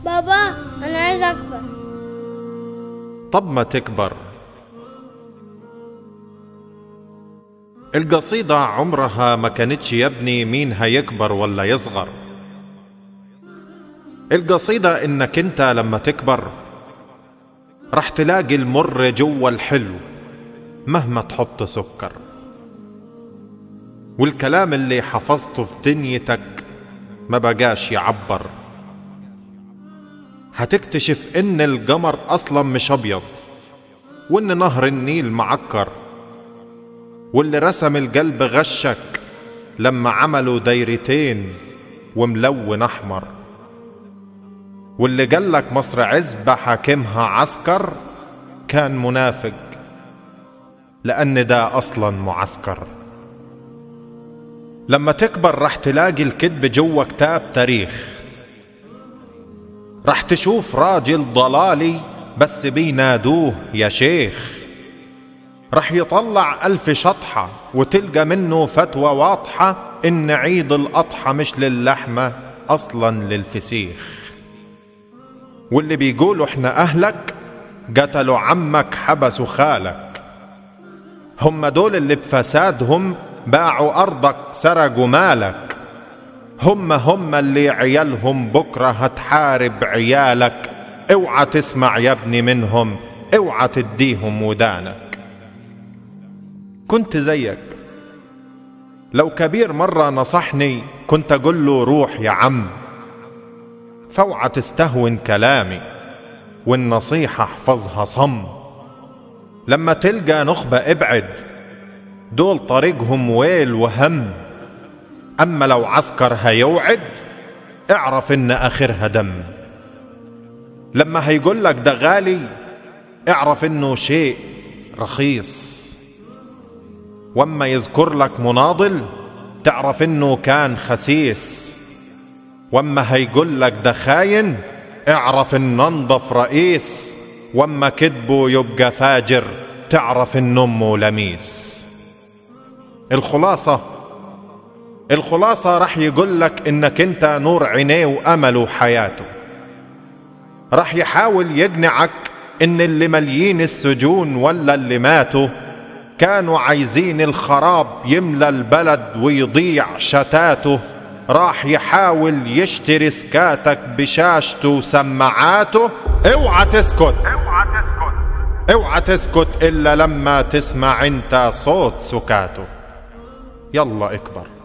بابا أنا عايز أكبر طب ما تكبر القصيدة عمرها ما كانتش يا ابني مين هيكبر ولا يصغر القصيدة انك انت لما تكبر رح تلاقي المر جوا الحلو مهما تحط سكر والكلام اللي حفظته في دنيتك ما بقاش يعبر هتكتشف ان القمر اصلا مش ابيض وان نهر النيل معكر واللي رسم القلب غشك لما عملوا دايرتين وملون احمر واللي قالك مصر عزبة حاكمها عسكر كان منافق لأن ده أصلا معسكر لما تكبر رح تلاقي الكذب جوا كتاب تاريخ رح تشوف راجل ضلالي بس بينادوه يا شيخ رح يطلع ألف شطحة وتلقى منه فتوى واضحة إن عيد الأضحى مش للحمة أصلا للفسيخ واللي بيقولوا احنا أهلك قتلوا عمك حبسوا خالك هم دول اللي بفسادهم باعوا أرضك سرقوا مالك هم هم اللي عيالهم بكرة هتحارب عيالك اوعى تسمع يا ابني منهم اوعى تديهم ودانك كنت زيك لو كبير مرة نصحني كنت أقول له روح يا عم فاوعى تستهون كلامي والنصيحة احفظها صم لما تلقى نخبة ابعد دول طريقهم ويل وهم أما لو عسكر هيوعد اعرف إن آخرها دم لما هيقول لك ده غالي اعرف إنه شيء رخيص واما يذكر لك مناضل تعرف إنه كان خسيس واما هيقول لك ده خاين اعرف إن انضف رئيس واما كذبه يبقى فاجر تعرف إن أمه لميس الخلاصة الخلاصة رح يقول لك إنك أنت نور عينيه وأمله وحياته رح يحاول يقنعك إن اللي مليين السجون ولا اللي ماتوا كانوا عايزين الخراب يملى البلد ويضيع شتاته راح يحاول يشتري سكاتك بشاشته وسماعاته اوعى تسكت اوعى تسكت اوعى تسكت الا لما تسمع انت صوت سكاته يلا اكبر